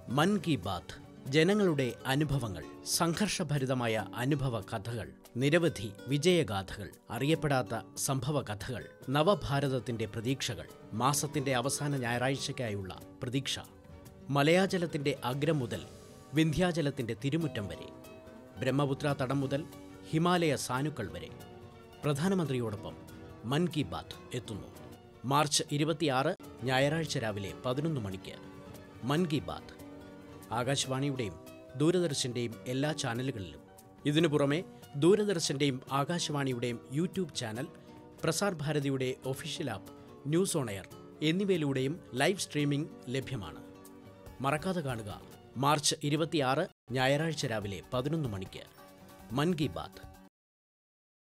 മൻ കി ബാത്ത് ജനങ്ങളുടെ അനുഭവങ്ങൾ സംഘർഷഭരിതമായ അനുഭവ കഥകൾ നിരവധി വിജയഗാഥകൾ അറിയപ്പെടാത്ത സംഭവ കഥകൾ നവഭാരതത്തിന്റെ പ്രതീക്ഷകൾ മാസത്തിന്റെ അവസാന ഞായറാഴ്ചയ്ക്കായുള്ള പ്രതീക്ഷ മലയാജലത്തിന്റെ അഗ്രം മുതൽ വിന്ധ്യാചലത്തിന്റെ തിരുമുറ്റം വരെ ബ്രഹ്മപുത്ര തടം മുതൽ ഹിമാലയ സാനുക്കൾ വരെ പ്രധാനമന്ത്രിയോടൊപ്പം മൻ കി ബാത്ത് എത്തുന്നു മാർച്ച് ഇരുപത്തിയാറ് ഞായറാഴ്ച രാവിലെ പതിനൊന്ന് മണിക്ക് മൻ കി ബാത്ത് ആകാശവാണിയുടെയും ദൂരദർശന്റെയും എല്ലാ ചാനലുകളിലും ഇതിനു പുറമെ ദൂരദർശന്റെയും ആകാശവാണിയുടെയും യൂട്യൂബ് ചാനൽ പ്രസാർ ഭാരതിയുടെ official app news on air എന്നിവയിലൂടെയും ലൈവ് സ്ട്രീമിംഗ് ലഭ്യമാണ് മറക്കാതെ കാണുക മാർച്ച് ഇരുപത്തിയാറ് ഞായറാഴ്ച രാവിലെ പതിനൊന്ന് മണിക്ക് മൻ കി ബാത്ത്